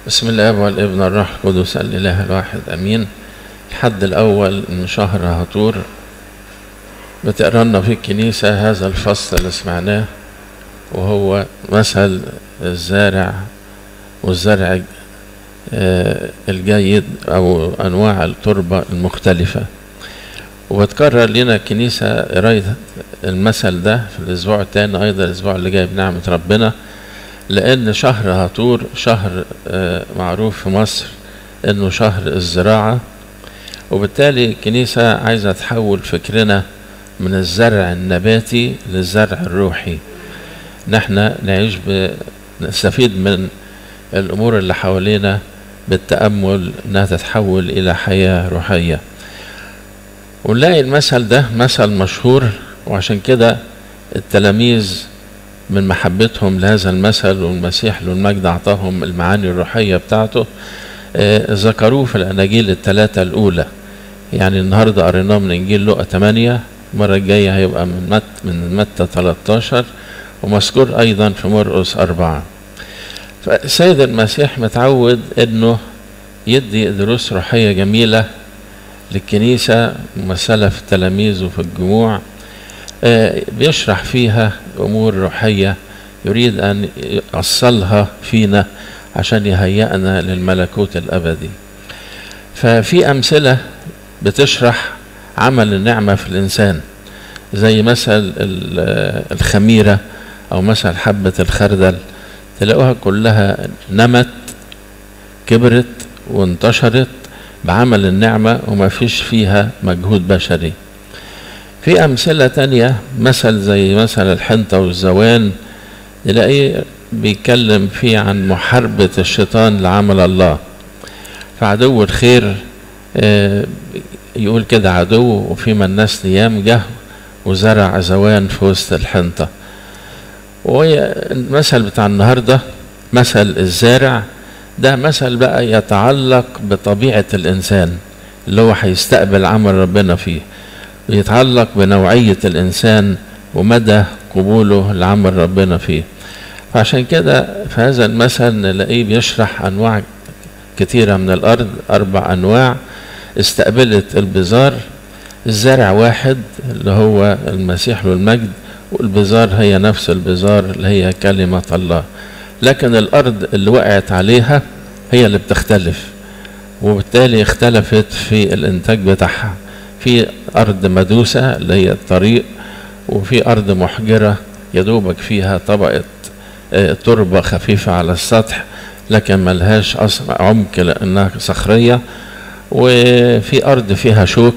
بسم الله والابن الروح القدس الاله الواحد امين الحد الاول من شهر هطور بتقرا لنا في الكنيسه هذا الفصل اللي سمعناه وهو مثل الزارع والزرع آه، الجيد او انواع التربه المختلفه وبتكرر لنا الكنيسه قرايه المثل ده في الاسبوع الثاني ايضا الاسبوع اللي جاي بنعمه ربنا لان شهر هطور شهر آه، معروف في مصر انه شهر الزراعه وبالتالي الكنيسه عايزه تحول فكرنا من الزرع النباتي للزرع الروحي نحن نعيش ب... نستفيد من الامور اللي حوالينا بالتامل انها تتحول الى حياه روحيه ونلاقي المثل ده مثل مشهور وعشان كده التلاميذ من محبتهم لهذا المثل والمسيح له المجد اعطاهم المعاني الروحيه بتاعته آه، ذكروه في الاناجيل الثلاثه الاولى يعني النهارده قريناه من انجيل لقا 8 المره الجايه هيبقى من مت من متى 13 ومذكور ايضا في مرقس أربعة فالسيد المسيح متعود انه يدي دروس روحيه جميله للكنيسه ممثله في التلاميذ وفي الجموع آه، بيشرح فيها امور روحيه يريد ان يوصلها فينا عشان يهيئنا للملكوت الابدي ففي امثله بتشرح عمل النعمه في الانسان زي مثل ال- الخميره او مثل حبه الخردل تلاقوها كلها نمت كبرت وانتشرت بعمل النعمه وما فيش فيها مجهود بشري في أمثلة تانية مثل زي مثل الحنطة والزوان تلاقيه بيتكلم فيه عن محاربة الشيطان لعمل الله فعدو الخير آه، يقول كده عدو وفيما الناس نيام جه وزرع زوان في وسط الحنطة والمثل بتاع النهاردة مثل الزارع ده مثل بقى يتعلق بطبيعة الإنسان اللي هو هيستقبل عمل ربنا فيه يتعلق بنوعية الإنسان ومدى قبوله لعمل ربنا فيه فعشان كده في هذا المثل نلاقيه بيشرح أنواع كثيرة من الأرض أربع أنواع استقبلت البزار الزرع واحد اللي هو المسيح له المجد والبزار هي نفس البزار اللي هي كلمة الله لكن الأرض اللي وقعت عليها هي اللي بتختلف وبالتالي اختلفت في الإنتاج بتاعها في أرض مدوسة اللي هي الطريق وفي أرض محجرة يدوبك فيها طبقة آه، تربة خفيفة على السطح لكن ملهاش أصل عمق لأنها صخرية وفي أرض فيها شوك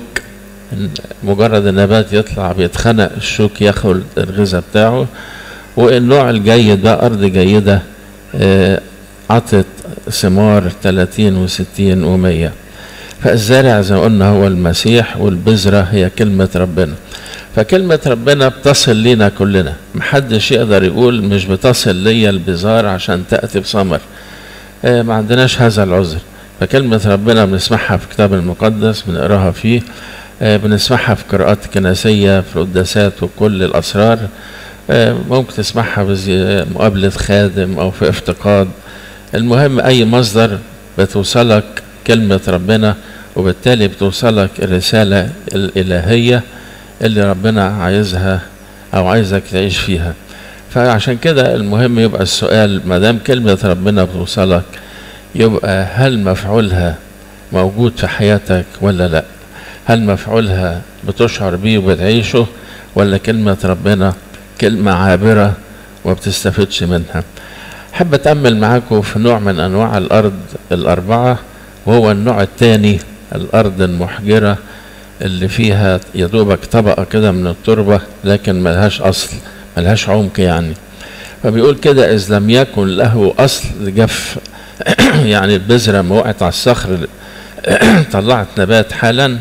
مجرد النبات يطلع بيتخنق الشوك ياخد الغذاء بتاعه والنوع الجيد ده أرض جيدة آه، عطت ثمار 30 و60 و100 فالزارع زي ما قلنا هو المسيح والبذرة هي كلمة ربنا فكلمة ربنا بتصل لينا كلنا محدش يقدر يقول مش بتصل ليا البزار عشان تأتي بثمر آه، ما عندناش هذا العذر فكلمة ربنا بنسمعها في الكتاب المقدس بنقراها فيه آه، بنسمعها في قراءات كنسية في القداسات وكل الأسرار آه، ممكن تسمعها في مقابلة خادم أو في افتقاد المهم أي مصدر بتوصلك كلمة ربنا وبالتالي بتوصلك الرسالة الإلهية اللي ربنا عايزها أو عايزك تعيش فيها فعشان كده المهم يبقى السؤال ما دام كلمة ربنا بتوصلك يبقى هل مفعولها موجود في حياتك ولا لا هل مفعولها بتشعر بيه وبتعيشه ولا كلمة ربنا كلمة عابرة وما بتستفدش منها حب أتأمل معاكم في نوع من أنواع الأرض الأربعة وهو النوع الثاني الأرض المحجرة اللي فيها يدوبك طبقة كده من التربة لكن ملهاش أصل ملهاش عمق يعني فبيقول كده إذ لم يكن له أصل جف يعني البذرة ما وقعت على الصخر طلعت نبات حالا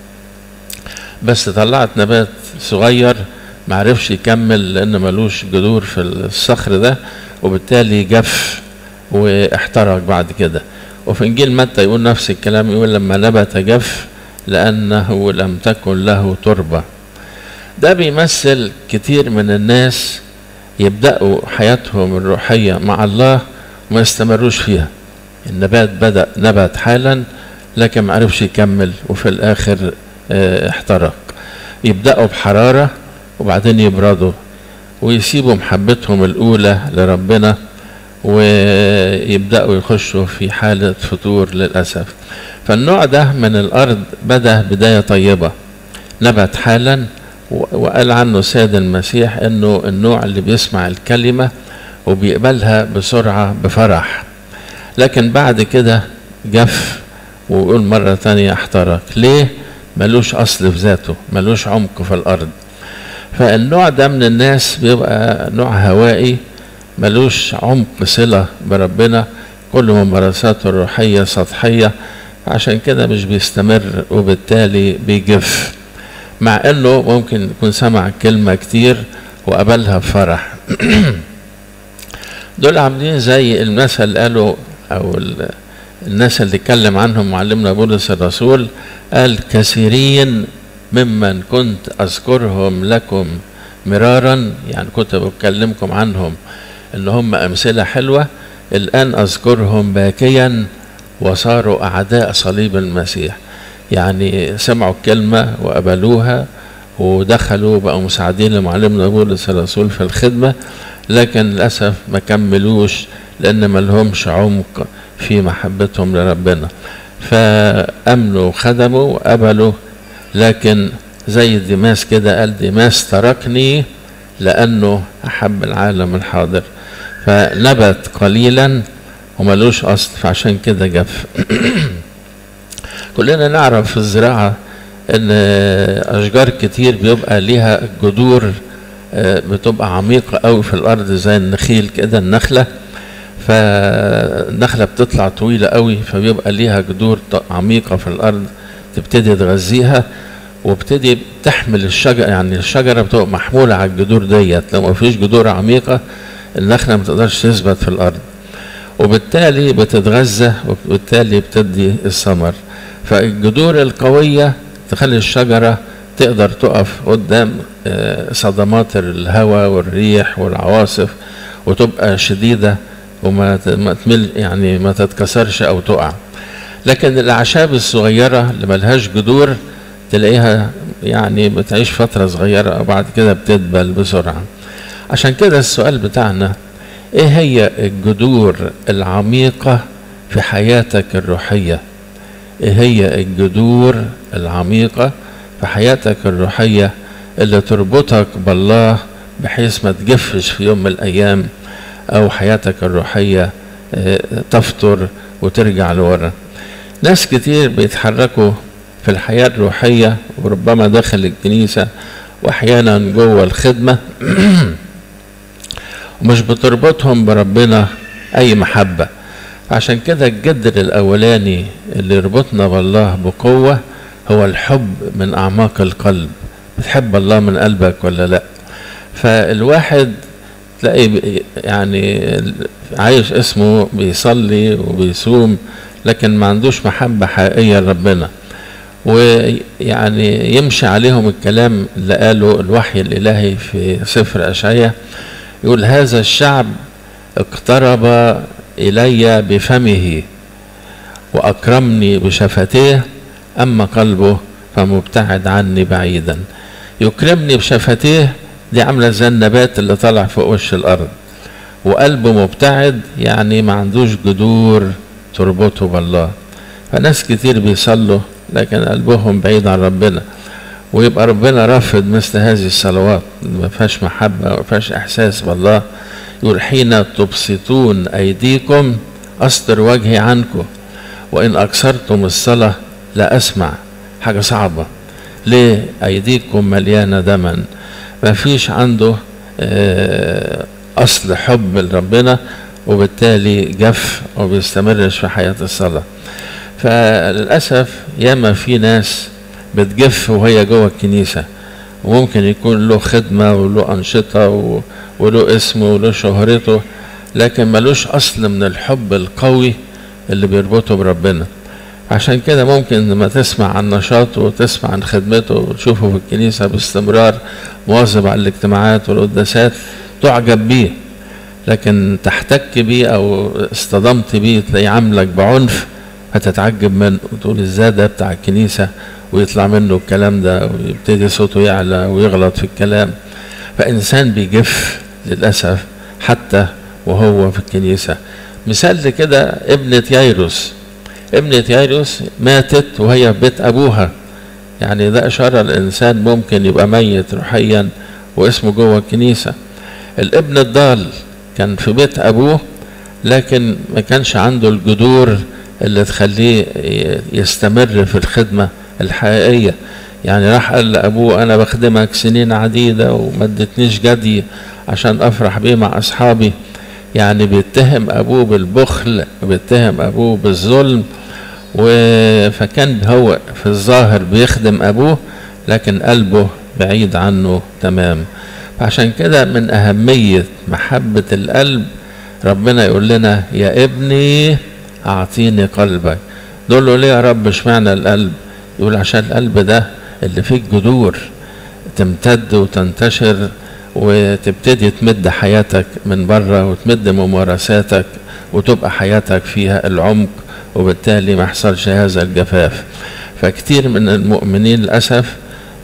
بس طلعت نبات صغير معرفش يكمل لأن ملوش جذور في الصخر ده وبالتالي جف واحترق بعد كده وفي انجيل متى يقول نفس الكلام يقول لما نبت جف لانه لم تكن له تربه ده بيمثل كتير من الناس يبداوا حياتهم الروحيه مع الله وما يستمروش فيها النبات بدأ نبت حالا لكن ما عرفش يكمل وفي الآخر اه احترق يبدأوا بحرارة وبعدين يبردوا ويسيبوا محبتهم الأولى لربنا ويبدأوا يخشوا في حالة فتور للأسف فالنوع ده من الأرض بدأ بداية طيبة نبت حالا وقال عنه سيد المسيح انه النوع اللي بيسمع الكلمة وبيقبلها بسرعة بفرح لكن بعد كده جف ويقول مرة تانية احترق ليه ملوش أصل في ذاته ملوش عمق في الأرض فالنوع ده من الناس بيبقى نوع هوائي ملوش عمق صلة بربنا كل ممارساته الروحية سطحية عشان كده مش بيستمر وبالتالي بيجف مع انه ممكن يكون سمع كلمة كتير وقبلها بفرح دول عاملين زي المثل اللي قالوا او الناس اللي اتكلم عنهم معلمنا بولس الرسول قال كثيرين ممن كنت اذكرهم لكم مرارا يعني كنت بكلمكم عنهم ان هم امثله حلوه الان اذكرهم باكيا وصاروا اعداء صليب المسيح يعني سمعوا الكلمه وقبلوها ودخلوا بقوا مساعدين لمعلمنا بولس الرسول في الخدمه لكن للاسف ما كملوش لان ما لهمش عمق في محبتهم لربنا فامنوا وخدموا وقبلوا لكن زي ديماس كده قال ديماس تركني لانه احب العالم الحاضر فنبت قليلا وملوش اصل فعشان كده جف كلنا نعرف في الزراعه ان اشجار كتير بيبقى ليها جذور بتبقى عميقه قوي في الارض زي النخيل كده النخله فالنخله بتطلع طويله قوي فبيبقى ليها جذور عميقه في الارض تبتدي تغذيها وابتدي تحمل الشجره يعني الشجره بتبقى محموله على الجذور ديت لو ما فيش جذور عميقه النخله ما تقدرش تثبت في الارض وبالتالي بتتغذى وبالتالي بتدي الثمر فالجذور القويه تخلي الشجره تقدر تقف قدام صدمات الهواء والريح والعواصف وتبقى شديده وما تمل يعني ما تتكسرش او تقع لكن الاعشاب الصغيره اللي ملهاش جذور تلاقيها يعني بتعيش فتره صغيره وبعد كده بتدبل بسرعه عشان كده السؤال بتاعنا ايه هي الجذور العميقه في حياتك الروحيه ايه هي الجذور العميقه في حياتك الروحيه اللي تربطك بالله بحيث ما تجفش في يوم من الايام او حياتك الروحيه تفتر وترجع لورا ناس كتير بيتحركوا في الحياه الروحيه وربما داخل الكنيسه واحيانا جوه الخدمه ومش بتربطهم بربنا اي محبه عشان كده الجدر الاولاني اللي يربطنا بالله بقوه هو الحب من اعماق القلب بتحب الله من قلبك ولا لا فالواحد تلاقي يعني عايش اسمه بيصلي وبيصوم لكن ما عندوش محبة حقيقية لربنا ويعني يمشي عليهم الكلام اللي قاله الوحي الإلهي في سفر أشعية يقول هذا الشعب اقترب إلي بفمه وأكرمني بشفتيه أما قلبه فمبتعد عني بعيدا يكرمني بشفتيه دي عاملة زي النبات اللي طلع فوق وش الأرض وقلبه مبتعد يعني ما عندوش جذور تربطه بالله فناس كتير بيصلوا لكن قلبهم بعيد عن ربنا ويبقى ربنا رافض مثل هذه الصلوات ما فيهاش محبة ما فيهاش إحساس بالله يقول حين تبسطون أيديكم أستر وجهي عنكم وإن أكثرتم الصلاة لا أسمع حاجة صعبة ليه أيديكم مليانة دما ما فيش عنده أصل حب لربنا وبالتالي جف وبيستمرش في حياة الصلاة فللأسف ياما في ناس بتجف وهي جوه الكنيسة وممكن يكون له خدمة وله أنشطة وله اسمه وله شهرته لكن ملوش أصل من الحب القوي اللي بيربطه بربنا عشان كده ممكن لما تسمع عن نشاطه وتسمع عن خدمته وتشوفه في الكنيسة باستمرار مواظب على الاجتماعات والقداسات تعجب بيه لكن تحتك بيه او اصطدمت بيه تلاقيه عاملك بعنف هتتعجب منه وتقول ازاي ده بتاع الكنيسة ويطلع منه الكلام ده ويبتدي صوته يعلى ويغلط في الكلام فإنسان بيجف للأسف حتى وهو في الكنيسة مثال كده ابنة يايروس ابنة يايروس ماتت وهي في بيت أبوها يعني ده إشارة الإنسان ممكن يبقى ميت روحيا واسمه جوه الكنيسة الابن الضال كان في بيت أبوه لكن ما كانش عنده الجذور اللي تخليه يستمر في الخدمة الحقيقية يعني راح قال لأبوه أنا بخدمك سنين عديدة وما ادتنيش جدي عشان أفرح بيه مع أصحابي يعني بيتهم أبوه بالبخل بيتهم أبوه بالظلم فكان هو في الظاهر بيخدم أبوه لكن قلبه بعيد عنه تمام فعشان كده من أهمية محبة القلب ربنا يقول لنا يا ابني أعطيني قلبك نقول له ليه يا رب اشمعنى القلب يقول عشان القلب ده اللي فيه جذور تمتد وتنتشر وتبتدي تمد حياتك من بره وتمد ممارساتك وتبقى حياتك فيها العمق وبالتالي ما يحصلش هذا الجفاف فكتير من المؤمنين للأسف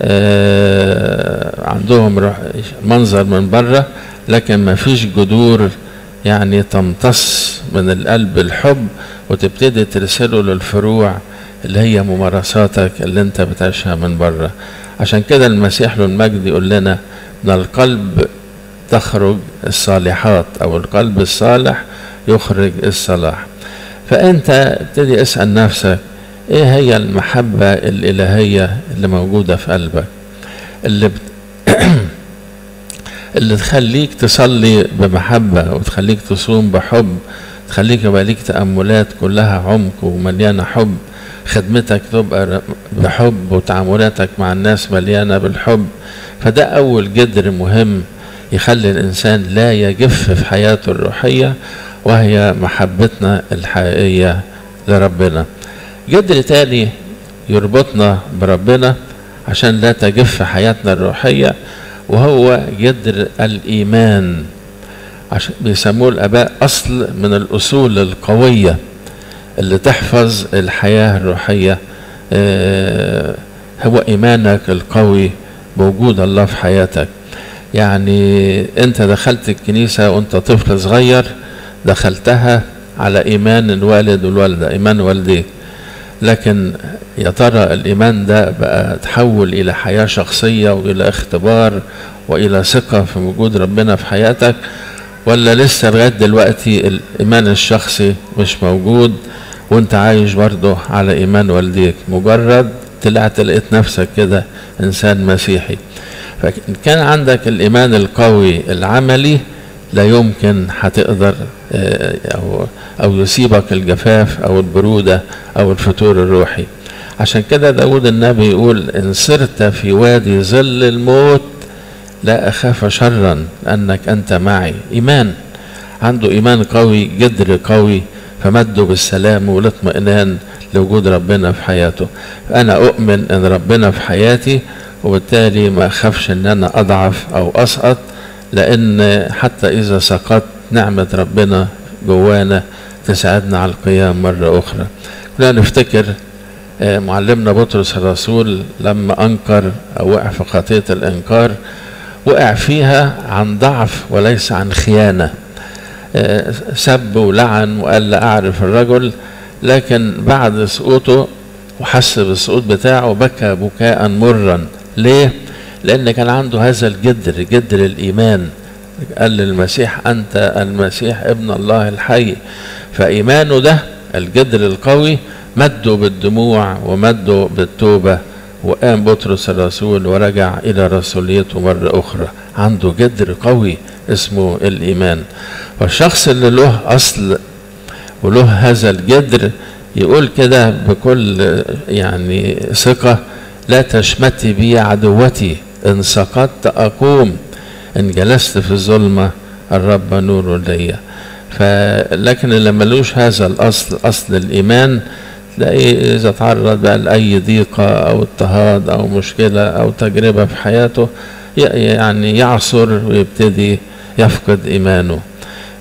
آه عندهم منظر من بره لكن ما فيش جذور يعني تمتص من القلب الحب وتبتدي ترسله للفروع اللي هي ممارساتك اللي انت بتعيشها من بره عشان كده المسيح له المجد يقول لنا من القلب تخرج الصالحات او القلب الصالح يخرج الصلاح فانت ابتدي اسال نفسك ايه هي المحبه الالهيه اللي موجوده في قلبك اللي بت... اللي تخليك تصلي بمحبه وتخليك تصوم بحب تخليك يبقى ليك تاملات كلها عمق ومليانه حب خدمتك تبقى بحب وتعاملاتك مع الناس مليانه بالحب فده اول جذر مهم يخلي الانسان لا يجف في حياته الروحيه وهي محبتنا الحقيقيه لربنا جذر تاني يربطنا بربنا عشان لا تجف حياتنا الروحيه وهو جذر الايمان عشان بيسموه الاباء اصل من الاصول القويه اللي تحفظ الحياه الروحيه هو ايمانك القوي بوجود الله في حياتك يعني انت دخلت الكنيسه وانت طفل صغير دخلتها على ايمان الوالد والوالده ايمان والديك لكن يا ترى الايمان ده بقى تحول الى حياه شخصيه والى اختبار والى ثقه في وجود ربنا في حياتك ولا لسه لغايه دلوقتي الايمان الشخصي مش موجود وانت عايش برضه على ايمان والديك مجرد طلعت لقيت نفسك كده انسان مسيحي فإن كان عندك الايمان القوي العملي لا يمكن هتقدر او او يصيبك الجفاف او البروده او الفتور الروحي عشان كده داود النبي يقول ان سرت في وادي ظل الموت لا اخاف شرا لانك انت معي ايمان عنده ايمان قوي جدر قوي فمده بالسلام والاطمئنان لوجود ربنا في حياته انا اؤمن ان ربنا في حياتي وبالتالي ما اخافش ان انا اضعف او اسقط لان حتى اذا سقطت نعمه ربنا جوانا تساعدنا على القيام مره اخرى كلنا نفتكر معلمنا بطرس الرسول لما انكر او وقع في خطيه الانكار وقع فيها عن ضعف وليس عن خيانه سب ولعن وقال لا اعرف الرجل لكن بعد سقوطه وحس بالسقوط بتاعه بكى بكاء مرا ليه لان كان عنده هذا الجدر جدر الايمان قال للمسيح انت المسيح ابن الله الحي فايمانه ده الجدر القوي مده بالدموع ومده بالتوبه وقام بطرس الرسول ورجع الى رسوليته مره اخرى عنده جدر قوي اسمه الايمان والشخص اللي له اصل وله هذا الجدر يقول كده بكل يعني ثقه لا تشمتي بي عدوتي ان سقطت اقوم ان جلست في الظلمه الرب نور لي فلكن اللي ملوش هذا الاصل اصل الايمان تلاقيه اذا تعرض بقى لاي ضيقه او اضطهاد او مشكله او تجربه في حياته يعني يعصر ويبتدي يفقد ايمانه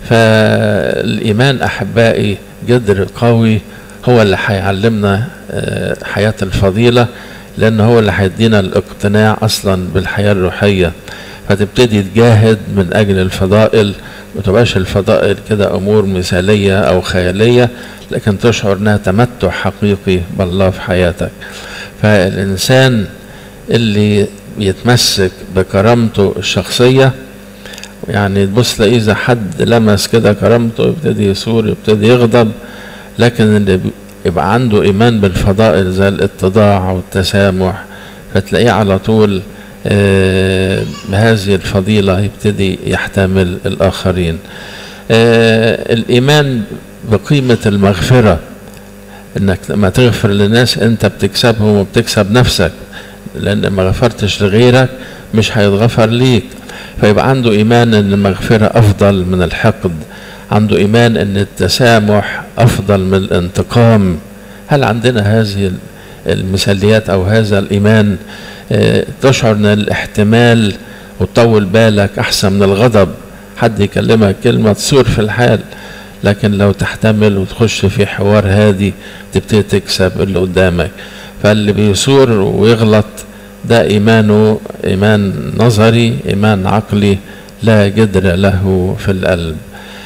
فالإيمان أحبائي جدر قوي هو اللي هيعلمنا آه، حياة الفضيلة لأن هو اللي هيدينا الاقتناع أصلا بالحياة الروحية فتبتدي تجاهد من أجل الفضائل وتبقاش الفضائل كده أمور مثالية أو خيالية لكن تشعر أنها تمتع حقيقي بالله في حياتك فالإنسان اللي يتمسك بكرامته الشخصية يعني تبص تلاقيه إذا حد لمس كده كرامته يبتدي يثور يبتدي يغضب لكن اللي بي- يبقى عنده إيمان بالفضائل زي الاتضاع والتسامح فتلاقيه على طول آه، بهذه الفضيلة يبتدي يحتمل الآخرين آه، الإيمان بقيمة المغفرة انك لما تغفر للناس انت بتكسبهم وبتكسب نفسك لان ما غفرتش لغيرك مش هيتغفر ليك فيبقى عنده ايمان ان المغفرة افضل من الحقد عنده ايمان ان التسامح افضل من الانتقام هل عندنا هذه المثاليات او هذا الايمان آه، تشعر ان الاحتمال وتطول بالك احسن من الغضب حد يكلمك كلمة تصور في الحال لكن لو تحتمل وتخش في حوار هادي تبتدي تكسب اللي قدامك فاللي بيثور ويغلط ده إيمانه إيمان نظري إيمان عقلي لا جدر له في القلب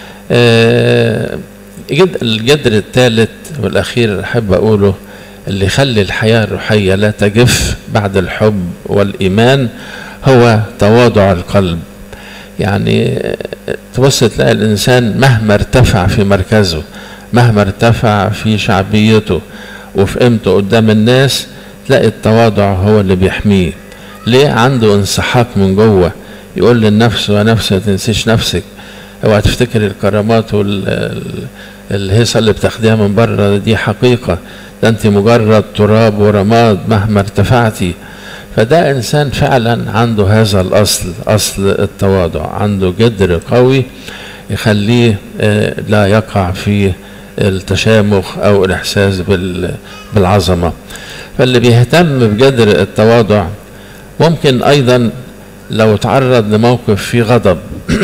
آه، جد- الجدر الثالث والأخير أحب أقوله اللي يخلي الحياة الروحية لا تجف بعد الحب والإيمان هو تواضع القلب يعني تبص تلاقي الإنسان مهما ارتفع في مركزه مهما ارتفع في شعبيته وفي قيمته قدام الناس تلاقي التواضع هو اللي بيحميه ليه عنده انسحاق من جوه يقول للنفس يا نفس ما تنسيش نفسك اوعى تفتكر الكرامات والهيصه اللي بتاخديها من بره دي حقيقه ده انت مجرد تراب ورماد مهما ارتفعتي فده انسان فعلا عنده هذا الاصل اصل التواضع عنده جدر قوي يخليه آه، لا يقع في التشامخ او الاحساس بال- بالعظمه فاللي بيهتم بجدر التواضع ممكن ايضا لو تعرض لموقف فيه غضب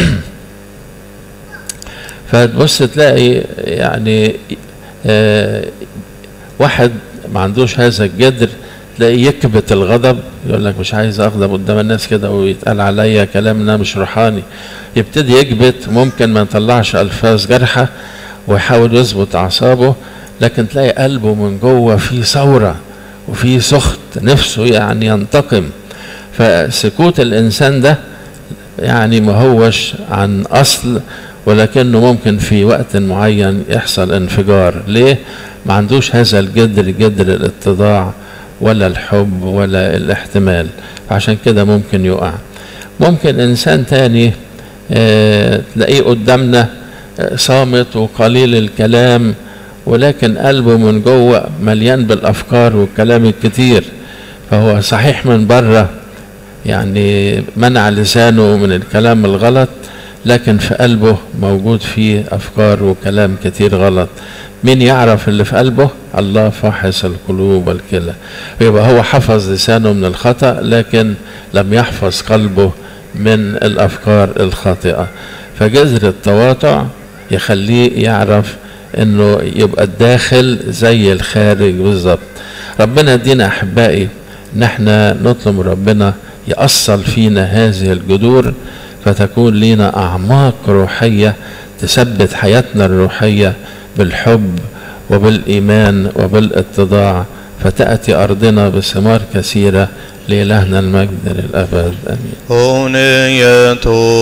فتبص تلاقي يعني آه، واحد ما عندوش هذا الجدر تلاقيه يكبت الغضب يقول لك مش عايز اغضب قدام الناس كده ويتقال عليا كلام إن أنا مش روحاني يبتدي يكبت ممكن ما يطلعش الفاظ جارحه ويحاول يظبط اعصابه لكن تلاقي قلبه من جوه فيه ثوره وفيه سخط نفسه يعني ينتقم فسكوت الانسان ده يعني ما هوش عن اصل ولكنه ممكن في وقت معين يحصل انفجار ليه ما عندوش هذا الجدر جدر الاتضاع ولا الحب ولا الاحتمال عشان كده ممكن يقع ممكن انسان تاني آه تلاقيه قدامنا آه صامت وقليل الكلام ولكن قلبه من جوه مليان بالافكار والكلام الكتير فهو صحيح من بره يعني منع لسانه من الكلام الغلط لكن في قلبه موجود فيه افكار وكلام كتير غلط مين يعرف اللي في قلبه الله فاحص القلوب والكلى يبقى هو حفظ لسانه من الخطأ لكن لم يحفظ قلبه من الافكار الخاطئة فجذر التواطع يخليه يعرف انه يبقى الداخل زي الخارج بالظبط ربنا يدينا احبائي ان احنا نطلب من ربنا يأصل فينا هذه الجذور فتكون لنا أعماق روحية تثبت حياتنا الروحية بالحب وبالإيمان وبالاتضاع فتأتي أرضنا بثمار كثيرة لإلهنا المجد للأبد آمين هونية